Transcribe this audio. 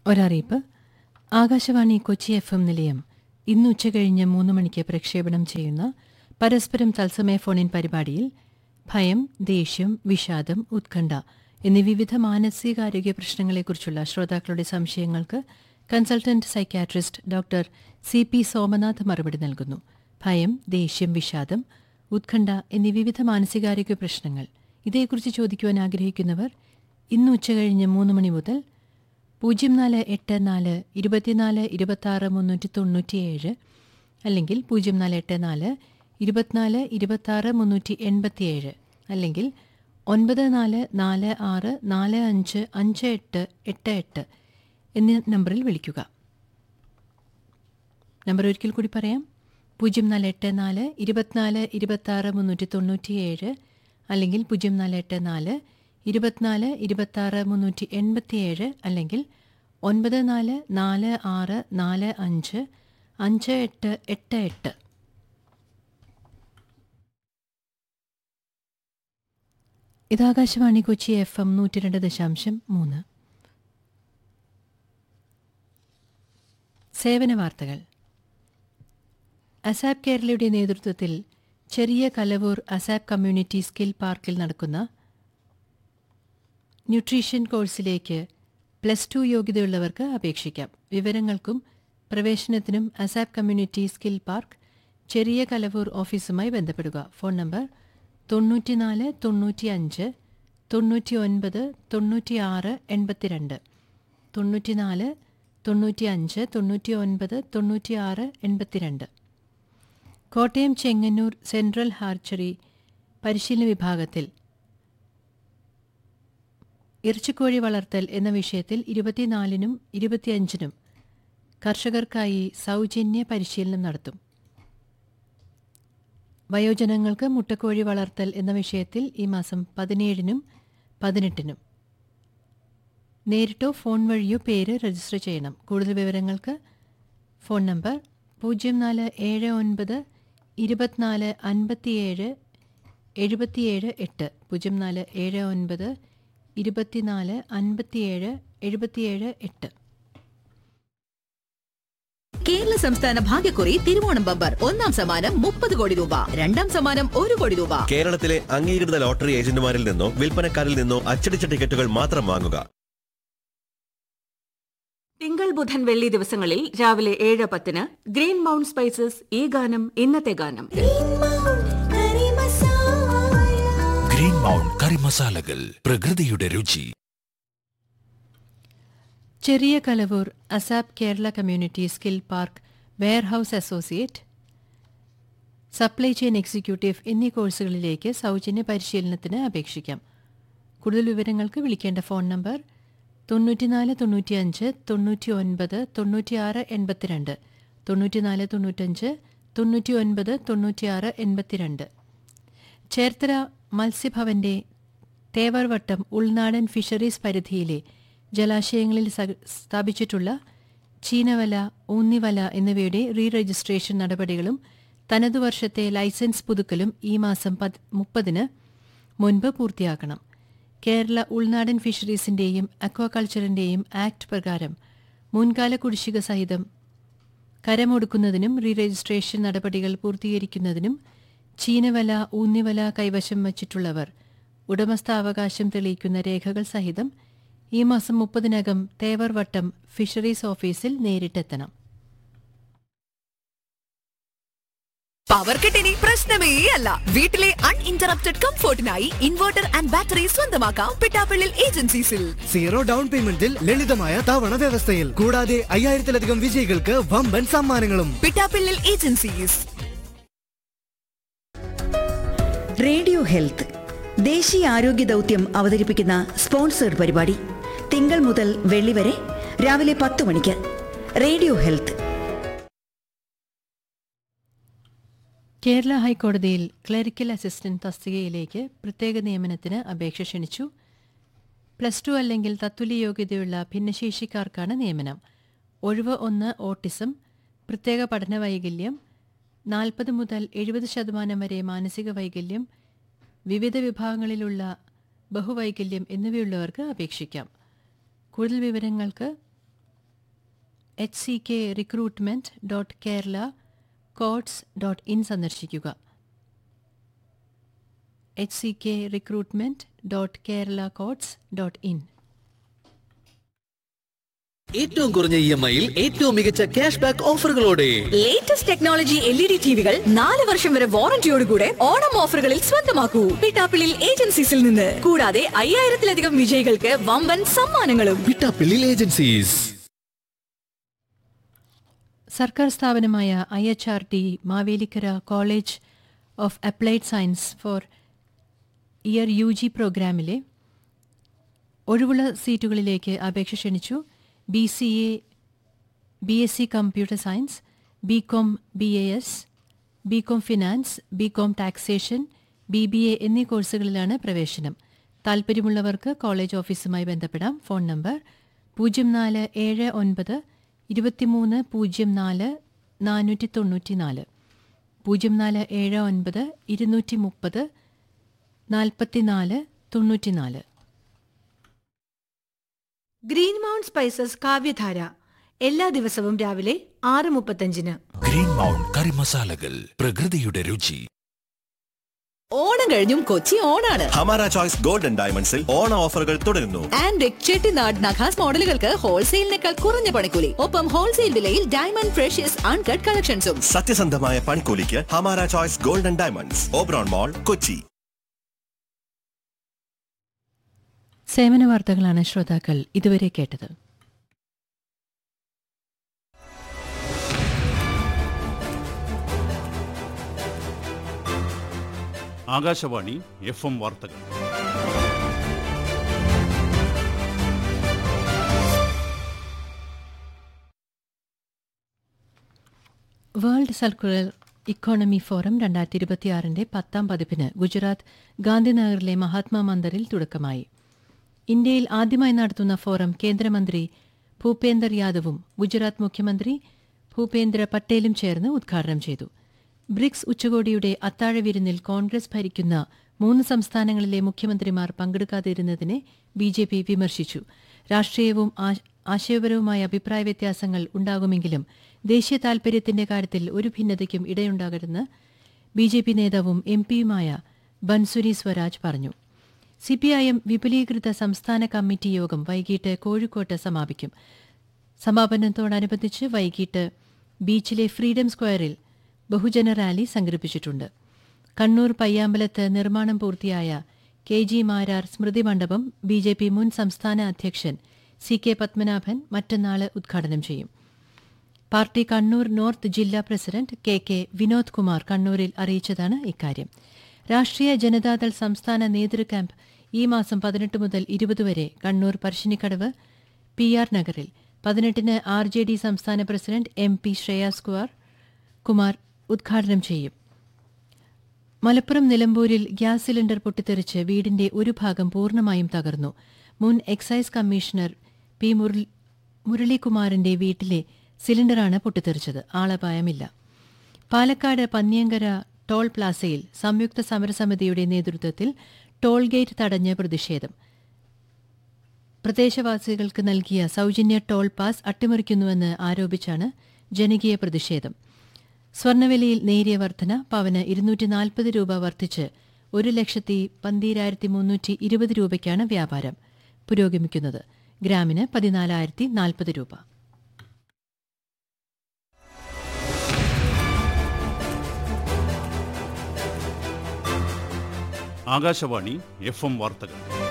ഒരറിയിപ്പ് Akashvani Kochi F M നിലയം ഇന്ന് ഉച്ചകഴിഞ്ഞ് മൂന്ന് മണിക്ക് പ്രക്ഷേപണം ചെയ്യുന്ന പരസ്പരം തത്സമയ ഫോണിൻ പരിപാടിയിൽ ഭയം ദേഷ്യം വിഷാദം ഉത്കണ്ഠ എന്നീ വിവിധ മാനസികാരോഗ്യ പ്രശ്നങ്ങളെക്കുറിച്ചുള്ള ശ്രോതാക്കളുടെ സംശയങ്ങൾക്ക് consultant psychiatrist doctor C P Somanath മറുപടി നൽകുന്നു ഭയം ദേഷ്യം വിഷാദം ഉത്കണ്ഠ എന്നീ വിവിധ മാനസികാരോഗ്യ പ്രശ്നങ്ങൾ ഇതേക്കുറിച്ച് ചോദിക്കുവാൻ ആഗ്രഹിക്കുന്നവർ ഇന്ന് ഉച്ചകഴിഞ്ഞ് മൂന്ന് മണി മുതൽ പൂജ്യം നാല് എട്ട് നാല് ഇരുപത്തിനാല് ഇരുപത്തി മുന്നൂറ്റി തൊണ്ണൂറ്റിയേഴ് അല്ലെങ്കിൽ പൂജ്യം നാല് എട്ട് നാല് ഇരുപത്തിനാല് ഇരുപത്തി മുന്നൂറ്റി എൺപത്തിയേഴ് അല്ലെങ്കിൽ ഒൻപത് നാല് നാല് ആറ് നാല് അഞ്ച് അഞ്ച് എട്ട് എട്ട് എട്ട് എന്നീ നമ്പറിൽ വിളിക്കുക നമ്പർ ഒരിക്കൽ കൂടി പറയാം പൂജ്യം നാല് എട്ട് നാല് ഇരുപത്തിനാല് ഇരുപത്തി മുന്നൂറ്റി തൊണ്ണൂറ്റിയേഴ് അല്ലെങ്കിൽ പൂജ്യം നാല് എട്ട് നാല് ഇരുപത്തിനാല് ഇരുപത്തി മുന്നൂറ്റി എൺപത്തിയേഴ് അല്ലെങ്കിൽ ഒൻപത് നാല് നാല് ആറ് നാല് അഞ്ച് അഞ്ച് എട്ട് എട്ട് എട്ട് ഇത് ആകാശവാണി കൊച്ചി എഫ് എം നൂറ്റി രണ്ട് ദശാംശം മൂന്ന് സേവന വാർത്തകൾ അസാപ് കേരളയുടെ നേതൃത്വത്തിൽ ചെറിയ കലവൂർ അസാപ് കമ്മ്യൂണിറ്റി സ്കിൽ പാർക്കിൽ നടക്കുന്ന ന്യൂട്രീഷൻ കോഴ്സിലേക്ക് പ്ലസ് ടു യോഗ്യതയുള്ളവർക്ക് അപേക്ഷിക്കാം വിവരങ്ങൾക്കും പ്രവേശനത്തിനും ASAP community skill park Cheriya Kalavoor ഓഫീസുമായി ബന്ധപ്പെടുക ഫോൺ നമ്പർ തൊണ്ണൂറ്റിനാല് തൊണ്ണൂറ്റിയഞ്ച് തൊണ്ണൂറ്റി ഒൻപത് തൊണ്ണൂറ്റിയാറ് എൺപത്തിരണ്ട് തൊണ്ണൂറ്റിനാല് തൊണ്ണൂറ്റിയഞ്ച് തൊണ്ണൂറ്റി ഒൻപത് തൊണ്ണൂറ്റിയാറ് എൺപത്തിരണ്ട് കോട്ടയം ചെങ്ങന്നൂർ സെൻട്രൽ ഹാർച്ചറി പരിശീലന വിഭാഗത്തിൽ ഇറച്ചിക്കോഴി വളർത്തൽ എന്ന വിഷയത്തിൽ ഇരുപത്തിനാലിനും ഇരുപത്തിയഞ്ചിനും കർഷകർക്കായി സൗജന്യ പരിശീലനം നടത്തും വയോജനങ്ങൾക്ക് മുട്ടക്കോഴി വളർത്തൽ എന്ന വിഷയത്തിൽ ഈ മാസം പതിനേഴിനും പതിനെട്ടിനും നേരിട്ടോ ഫോൺ വഴിയോ പേര് രജിസ്റ്റർ ചെയ്യണം കൂടുതൽ വിവരങ്ങൾക്ക് ഫോൺ നമ്പർ പൂജ്യം നാല് ഏഴ് ഒൻപത് ഇരുപത്തിനാല് അൻപത്തിയേഴ് എഴുപത്തിയേഴ് എട്ട് പൂജ്യം നാല് ഏഴ് ഒൻപത് ഇരുപത്തിനാല് അൻപത്തിയേഴ് എഴുപത്തിയേഴ് എട്ട് കേരള സംസ്ഥാന ഭാഗ്യക്കുറി തിരുവോണം ബമ്പർ ഒന്നാം സമ്മാനം മുപ്പത് കോടി രൂപ രണ്ടാം സമ്മാനം ഒരു കോടി രൂപ കേരളത്തിലെ അംഗീകൃത ലോട്ടറി ഏജന്റുമാരിൽ നിന്നോ വിൽപ്പനക്കാരിൽ നിന്നോ അച്ചടിച്ച ടിക്കറ്റുകൾ മാത്രം വാങ്ങുക തിങ്കൾ ബുധൻ വെള്ളി ദിവസങ്ങളിൽ രാവിലെ ഏഴ് പത്തിന് ഗ്രീൻ മൗണ്ട് സ്പൈസസ് ഈ ഗാനം ഇന്നത്തെ ഗാനം ഗ്രീൻ മൗണ്ട് കറി മസാലകൾ പ്രകൃതിയുടെ രുചി Cheriya Kalavoor ASAP Kerala community skill park warehouse associate supply chain executive എന്നീ കോഴ്സുകളിലേക്ക് സൗജന്യ പരിശീലനത്തിന് അപേക്ഷിക്കാം കൂടുതൽ വിവരങ്ങൾക്ക് വിളിക്കേണ്ട ഫോൺ നമ്പർ തൊണ്ണൂറ്റിനാല് തൊണ്ണൂറ്റിയഞ്ച് തൊണ്ണൂറ്റി ഒൻപത് തൊണ്ണൂറ്റിയാറ് എൺപത്തിരണ്ട് തൊണ്ണൂറ്റിനാല് തൊണ്ണൂറ്റഞ്ച് തൊണ്ണൂറ്റി ഒൻപത് തൊണ്ണൂറ്റിയാറ് എൺപത്തിരണ്ട് ചേർത്തല മത്സ്യഭവന്റെ തേവർവട്ടം ഉൾനാടൻ ഫിഷറീസ് പരിധിയിലെ ജലാശയങ്ങളിൽ സ- സ്ഥാപിച്ചിട്ടുള്ള ചീനവല ഊന്നിവല എന്നിവയുടെ റീ രജിസ്ട്രേഷൻ നടപടികളും തനതു വർഷത്തെ ലൈസൻസ് പുതുക്കലും ഈ മാസം പത് മുപ്പതിന് മുൻപ് പൂർത്തിയാക്കണം കേരള ഉൾനാടൻ ഫിഷറീസിന്റെയും അക്വാകൾച്ചറിന്റെയും ആക്ട് പ്രകാരം മുൻകാല കുടിശ്ശിക സഹിതം കരമൊടുക്കുന്നതിനും റീ രജിസ്ട്രേഷൻ നടപടികൾ പൂർത്തീകരിക്കുന്നതിനും ചീനവല ഊന്നിവല കൈവശം വച്ചിട്ടുള്ളവർ ഉടമസ്ഥാവകാശം തെളിയിക്കുന്ന രേഖകൾ സഹിതം ഈ മാസം മുപ്പതിനകം തേവർവട്ടം ഫിഷറീസ് ഓഫീസിൽ നേരിട്ടെത്തണം പവർ കട്ടിനി പ്രശ്നമേ അല്ല വീട്ടിലെ അൺഇന്ററപ്റ്റഡ് കംഫോർട്ടിനായി ഇൻവെർട്ടർ ആൻഡ് ബാറ്ററി സ്വന്തമാക്കാം പിട്ടാപ്പിള്ളിൽ ഏജൻസീസിൽ സീറോ ഡൗൺ പേയ്മെന്റിൽ ലളിതമായ തവണ വ്യവസ്ഥയിൽ കൂടാതെ അയ്യായിരത്തിലധികം വിജയികൾക്ക് വമ്പൻ സമ്മാനങ്ങളും പിട്ടാപ്പിള്ളിൽ ഏജൻസീസ് റേഡിയോ ഹെൽത്ത് ദേശീയ ആരോഗ്യ ദൗത്യം അവതരിപ്പിക്കുന്ന സ്പോൺസേഡ് പരിപാടി തിങ്കൾ മുതൽ വെള്ളി വരെ രാവിലെ പത്ത് മണിക്ക് റേഡിയോ ഹെൽത്ത് കേരള ഹൈക്കോടതിയിൽ ക്ലറിക്കൽ അസിസ്റ്റന്റ് തസ്തികയിലേക്ക് പ്രത്യേക നിയമനത്തിന് അപേക്ഷ ക്ഷണിച്ചു പ്ലസ് ടു അല്ലെങ്കിൽ തത്തുല്യ യോഗ്യതയുള്ള ഭിന്നശേഷിക്കാർക്കാണ് നിയമനം ഒഴിവ് ഒന്ന് ഓട്ടിസം പ്രത്യേക പഠന വൈകല്യം നാൽപ്പത് മുതൽ എഴുപത് ശതമാനം വരെ മാനസിക വൈകല്യം വിവിധ വിഭാഗങ്ങളിലുള്ള ബഹുവൈകല്യം എന്നിവയുള്ളവർക്ക് അപേക്ഷിക്കാം കൂടുതൽ വിവരങ്ങൾക്ക് H C K recruitment dot Kerala codes dot in സന്ദർശിക്കുക H C K recruitment dot Kerala codes dot in ഏറ്റവും കുറഞ്ഞ ഇ എം ഐയിൽ ഏറ്റവും മികച്ച ക്യാഷ് ബാക്ക് ഓഫറുകളോടെ latest technology L E D ടിവികൾ നാല് വർഷം വരെ വാറന്റിയോടുകൂടെ ഓണം ഓഫറുകളിൽ സ്വന്തമാക്കൂ പിട്ടാപ്പിളിൽ ഏജൻസീസിൽ നിന്ന് കൂടാതെ അയ്യായിരത്തിലധികം വിജയികൾക്ക് വമ്പൻ സമ്മാനങ്ങളും വിട്ടാപ്പിള്ളിൽ ഏജൻസീസ് സർക്കാർ സ്ഥാപനമായ I H R T Mavelikara college of applied science four year U G പ്രോഗ്രാമിലെ ഒഴിവുള്ള സീറ്റുകളിലേക്ക് അപേക്ഷ ക്ഷണിച്ചു B C A B S C computer science B com B A S B com finance B com taxation B B A എന്നീ കോഴ്സുകളിലാണ് പ്രവേശനം താൽപ്പര്യമുള്ളവർക്ക് college ഓഫീസുമായി ബന്ധപ്പെടാം ഫോൺ നമ്പർ പൂജ്യം നാല് ഏഴ് ഒൻപത് ഇരുപത്തിമൂന്ന് പൂജ്യം നാല് നാനൂറ്റി തൊണ്ണൂറ്റി നാല് പൂജ്യം നാല് ഏഴ് ഒൻപത് ഇരുന്നൂറ്റി മുപ്പത് നാൽപ്പത്തിനാല് തൊണ്ണൂറ്റിനാല് ഗ്രീൻ മൗണ്ട് സ്പൈസസ് കാവ്യധാര എല്ലാ ദിവസവും രാവിലെ ആറ് മുപ്പത്തഞ്ചിന് ഗ്രീൻ മൗണ്ട് കറി മസാലകൾ പ്രകൃതിയുടെ രുചി ഓണം കഴിഞ്ഞും കൊച്ചി ഓണാണ് ഹമാര ചോയ്സ് ഗോൾഡൻ ഡയമണ്ട്സിൽ ഓണ ഓഫറുകൾ തുടരുന്നു ആൻഡ് ചെട്ടിനാട് നഖാസ് മോഡലുകൾക്ക് ഹോൾസെയിലിനേക്കാൾ കുറഞ്ഞ പണിക്കൂലി ഒപ്പം ഹോൾസെയിൽ വിലയിൽ ഡയമണ്ട് ഫ്രഷ്യസ് അൺകട്ട് കളക്ഷൻസും സത്യസന്ധമായ പണിക്കൂലിക്ക് Hamara choice golden diamonds Oberon mall Kochi സേവന വാർത്തകളാണ് ശ്രോതാക്കൾ ഇതുവരെ കേട്ടത് ആകാശവാണി എഫ് എം വാർത്തകൾ വേൾഡ് സർക്കുലർ ഇക്കോണമി ഫോറം രണ്ടായിരത്തി ഇരുപത്തിയാറിന്റെ പത്താം പതിപ്പിന് ഗുജറാത്ത് ഗാന്ധിനഗറിലെ മഹാത്മാ മന്ദിറിൽ തുടക്കമായി ഇന്ത്യയിൽ ആദ്യമായി നടത്തുന്ന ഫോറം കേന്ദ്രമന്ത്രി ഭൂപേന്ദർ യാദവും ഗുജറാത്ത് മുഖ്യമന്ത്രി ഭൂപേന്ദ്ര പട്ടേലും ചേർന്ന് ഉദ്ഘാടനം ചെയ്തു ബ്രിക്സ് ഉച്ചകോടിയുടെ അത്താഴ വിരുന്നിൽ കോൺഗ്രസ് ഭരിക്കുന്ന മൂന്ന് സംസ്ഥാനങ്ങളിലെ മുഖ്യമന്ത്രിമാർ പങ്കെടുക്കാതിരുന്നതിനെ ബി ജെ പി വിമർശിച്ചു രാഷ്ട്രീയവും ആ- ആശയപരവുമായ അഭിപ്രായ വ്യത്യാസങ്ങൾ ഉണ്ടാകുമെങ്കിലും ദേശീയ താൽപര്യത്തിന്റെ കാര്യത്തിൽ ഒരു ഭിന്നതയ്ക്കും ഇടയുണ്ടാകരുതെന്ന് ബി ജെ പി നേതാവും എം പിയുമായ ബൻസുരി സ്വരാജ് പറഞ്ഞു സിപിഐഎം വിപുലീകൃത സംസ്ഥാന കമ്മിറ്റി യോഗം വൈകിട്ട് കോഴിക്കോട്ട് സമാപിക്കും സമാപനത്തോടനുബന്ധിച്ച് വൈകിട്ട് ബീച്ചിലെ ഫ്രീഡം സ്ക്വയറിൽ ബഹുജന റാലി സംഘടിപ്പിച്ചിട്ടുണ്ട് കണ്ണൂർ പയ്യാമ്പലത്ത് നിർമ്മാണം പൂർത്തിയായ കെ ജി മാരാർ സ്മൃതി മണ്ഡപം ബി ജെ പി മുൻ സംസ്ഥാന അധ്യക്ഷൻ സി കെ പത്മനാഭൻ മറ്റന്നാള് ഉദ്ഘാടനം ചെയ്യും പാർട്ടി കണ്ണൂർ നോർത്ത് ജില്ലാ president K K Vinod Kumar കണ്ണൂരിൽ അറിയിച്ചതാണ് ഇക്കാര്യം രാഷ്ട്രീയ ജനതാദൾ സംസ്ഥാന നേതൃ ക്യാമ്പ് ഈ മാസം പതിനെട്ട് മുതൽ ഇരുപത് വരെ കണ്ണൂർ പറശ്ശിനിക്കടവ് പി ആർ നഗറിൽ പതിനെട്ടിന് ആർ ജെ ഡി സംസ്ഥാന president M P Shreyams Kumar Kumar ഉദ്ഘാടനം ചെയ്യും മലപ്പുറം നിലമ്പൂരിൽ ഗ്യാസ് സിലിണ്ടർ പൊട്ടിത്തെറിച്ച് വീടിന്റെ ഒരു ഭാഗം പൂർണ്ണമായും തകർന്നു മുൻ എക്സൈസ് കമ്മീഷണർ പി മുരളി മുരളികുമാറിന്റെ വീട്ടിലെ സിലിണ്ടറാണ് പൊട്ടിത്തെറിച്ചത് ആളപായമില്ല പാലക്കാട് പന്നിയങ്കര ടോൾ പ്ലാസയിൽ സംയുക്ത സമരസമിതിയുടെ നേതൃത്വത്തിൽ ടോൾ ഗേറ്റ് തടഞ്ഞ് പ്രതിഷേധം പ്രദേശവാസികൾക്ക് നൽകിയ സൗജന്യ ടോൾ പാസ് അട്ടിമറിക്കുന്നുവെന്ന് ആരോപിച്ചാണ് ജനകീയ പ്രതിഷേധം സ്വർണ്ണവിലയിൽ നേരിയ വർധന പവന് ഇരുന്നൂറ്റി നാൽപ്പത് രൂപ വർദ്ധിച്ച് ഒരു ലക്ഷത്തി പന്തീരായിരത്തി മുന്നൂറ്റി ഇരുപത് രൂപയ്ക്കാണ് വ്യാപാരം പുരോഗമിക്കുന്നത് ഗ്രാമിന് പതിനാലായിരത്തി നാൽപ്പത് രൂപ ആകാശവാണി എഫ് എം വാർത്തകൾ